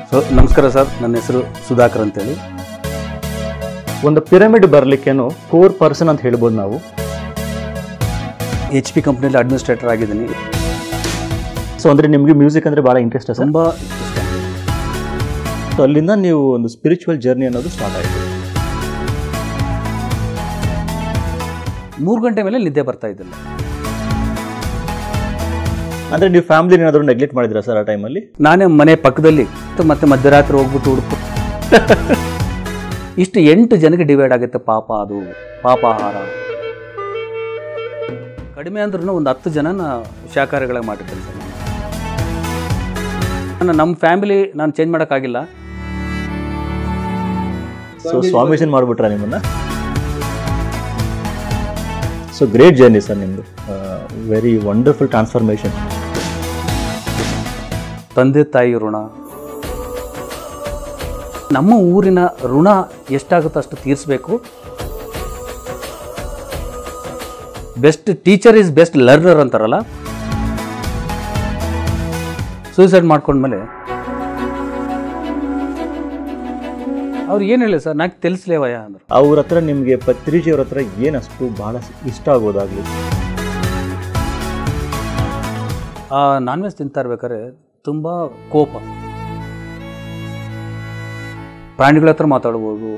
so ನಮಸ್ಕಾರ sir ನನ್ನ ಹೆಸರು ಸುಧಾಕರ್ ಅಂತೇಳಿ ಒಂದು ಪಿರಮಿಡ್ ಬರಲಿಕ್ಕೇನು ಕೋರ್ ಪರ್ಸನ್ ಅಂತ ಹೇಳ್ಬೋದು ನಾವು ಎಚ್ ಪಿ ಕಂಪ್ನಿಯಲ್ಲಿ ಅಡ್ಮಿನಿಸ್ಟ್ರೇಟರ್ ಆಗಿದ್ದೀನಿ ಸೊ ಅಂದರೆ ನಿಮಗೆ ಮ್ಯೂಸಿಕ್ ಅಂದರೆ ಭಾಳ ಇಂಟ್ರೆಸ್ಟ್ ಸರ್ ತುಂಬ ಇಷ್ಟ ಸೊ ಅಲ್ಲಿಂದ ನೀವು ಒಂದು ಸ್ಪಿರಿಚುವಲ್ ಜರ್ನಿ ಅನ್ನೋದು ಸ್ಟಾರ್ಟ್ ಆಯಿತು ಮೂರು ಗಂಟೆ ಮೇಲೆ ನಿದ್ದೆ ಬರ್ತಾ ಇದ್ದಿಲ್ಲ ಅಂದರೆ ನೀವು ಫ್ಯಾಮಿಲಿ ಏನಾದರೂ ನೆಗ್ಲೆಕ್ಟ್ ಮಾಡಿದ್ರಾ ಸರ್ ಆ ಟೈಮಲ್ಲಿ ನಾನೇ ಮನೆ ಪಕ್ಕದಲ್ಲಿ ಮತ್ತೆ ಮಧ್ಯರಾತ್ರಿ ಹೋಗ್ಬಿಟ್ಟು ಹುಡುಕು ಇಷ್ಟು ಎಂಟು ಜನಕ್ಕೆ ಡಿವೈಡ್ ಆಗುತ್ತೆ ಪಾಪ ಅದು ಪಾಪಾಹಾರ ಕಡಿಮೆ ಅಂದ್ರೂ ಒಂದು ಹತ್ತು ಜನನ ಶಾಕಾಹಾರಿಗಳಾಗಿ ಮಾಡಿರ್ತೇನೆ ಸರ್ ನಾನು ನಮ್ಮ ಫ್ಯಾಮಿಲಿ ನಾನು ಚೇಂಜ್ ಮಾಡೋಕ್ಕಾಗಿಲ್ಲ ಸೊ ಸ್ವಾಮಿಷನ್ ಮಾಡಿಬಿಟ್ರಾ ನಿಮ್ಮನ್ನ ಸೊ ಗ್ರೇಟ್ ಜರ್ನಿ ಸರ್ ನಿಮ್ಮದು ವೆರಿ ವಂಡರ್ಫುಲ್ ಟ್ರಾನ್ಸ್ಫಾರ್ಮೇಷನ್ ತಂದೆ ತಾಯಿ ಋಣ ನಮ್ಮ ಊರಿನ ಋಣ ಎಷ್ಟಾಗುತ್ತೋ ಅಷ್ಟು ತೀರಿಸಬೇಕು best teacher is best learner ಅಂತಾರಲ್ಲ ಸೂಸೈಡ್ ಮಾಡ್ಕೊಂಡ್ಮೇಲೆ ಅವ್ರು ಏನು ಹೇಳಿ ಸರ್ ನಾಲ್ಕು ತಿಳಿಸ್ಲೇವಯ್ಯ ಅಂದರು ಅವ್ರ ಹತ್ರ ನಿಮಗೆ ಪತ್ರಿಜಿಯವ್ರ ಹತ್ರ ಏನಷ್ಟು ಭಾಳ ಇಷ್ಟ ಆಗೋದಾಗಲಿ ಆ ನಾನ್ ವೆಜ್ ತಿಂತಾ ಇರ್ಬೇಕಾದ್ರೆ ತುಂಬ ಕೋಪ ಪ್ರಾಣಿಗಳ ಹತ್ರ ಮಾತಾಡ್ಬೋದು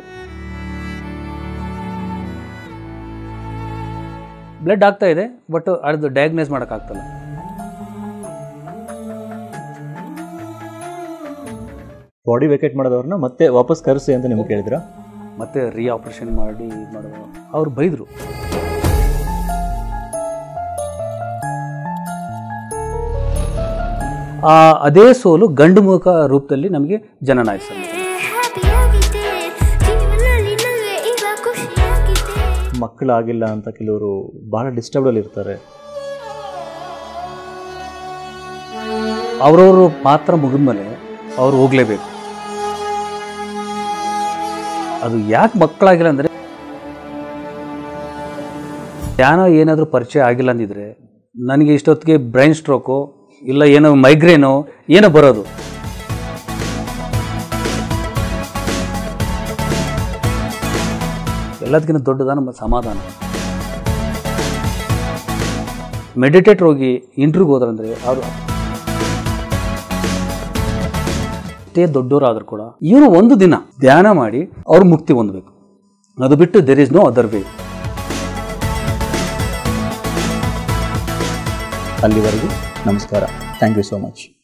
ಬ್ಲಡ್ ಆಗ್ತಾ ಇದೆ ಬಟ್ ಅದು ಡಯಾಗ್ನೈಸ್ ಮಾಡೋಕ್ಕಾಗ್ತಲ್ಲ ಬಾಡಿ ವೆಕೇಟ್ ಮಾಡೋದವ್ರನ್ನ ಮತ್ತೆ ವಾಪಸ್ ಕರೆಸಿ ಅಂತ ನಿಮ್ಗೆ ಕೇಳಿದ್ರಾ ಮತ್ತೆ ರೀ ಆಪ್ರೇಷನ್ ಮಾಡಿ ಇದ್ ಮಾಡುವ ಅವ್ರು ಬೈದರು ಆ ಅದೇ ಸೋಲು ಗಂಡು ಮುಖ ರೂಪದಲ್ಲಿ ನಮಗೆ ಜನನ ಆಯ್ತು ಸರ್ ಹ್ಯಾಪಿಯಾಗಿದೆ ಜೀವನದಲ್ಲಿ ನನಗೆ ಈಗ ಖುಷಿಯಾಗಿದೆ ಮಕ್ಕಳಾಗಿಲ್ಲ ಅಂತ ಕೆಲವರು ಭಾಳ ಡಿಸ್ಟರ್ಬ್ಡಲ್ಲಿ ಇರ್ತಾರೆ ಅವ್ರವ್ರ ಪಾತ್ರ ಮುಗಿದ್ಮೇಲೆ ಅವ್ರು ಹೋಗ್ಲೇಬೇಕು ಅದು ಯಾಕೆ ಮಕ್ಕಳಾಗಿಲ್ಲ ಅಂದರೆ ಧ್ಯಾನ ಏನಾದರೂ ಪರಿಚಯ ಆಗಿಲ್ಲ ಅಂದಿದ್ರೆ ನನಗೆ ಇಷ್ಟೊತ್ತಿಗೆ ಬ್ರೈನ್ ಸ್ಟ್ರೋಕು ಇಲ್ಲ ಏನೋ ಮೈಗ್ರೇನು ಏನೋ ಬರೋದು ಎಲ್ಲದಕ್ಕಿಂತ ದೊಡ್ಡದ ನಮ್ಮ ಸಮಾಧಾನ ಮೆಡಿಟೇಟರ್ ಹೋಗಿ ಇಂಟ್ರ್ಯೂಗೆ ಹೋದ್ರಂದ್ರೆ ಅವರು ಎಷ್ಟೇ ದೊಡ್ಡವರಾದ್ರೂ ಕೂಡ ಇವರು ಒಂದು ದಿನ ಧ್ಯಾನ ಮಾಡಿ ಅವ್ರು ಮುಕ್ತಿ ಹೊಂದಬೇಕು ಅದು ಬಿಟ್ಟು there is no other way ಅಲ್ಲಿವರೆಗೂ ನಮಸ್ಕಾರ ಥ್ಯಾಂಕ್ ಯು ಸೋ ಮಚ್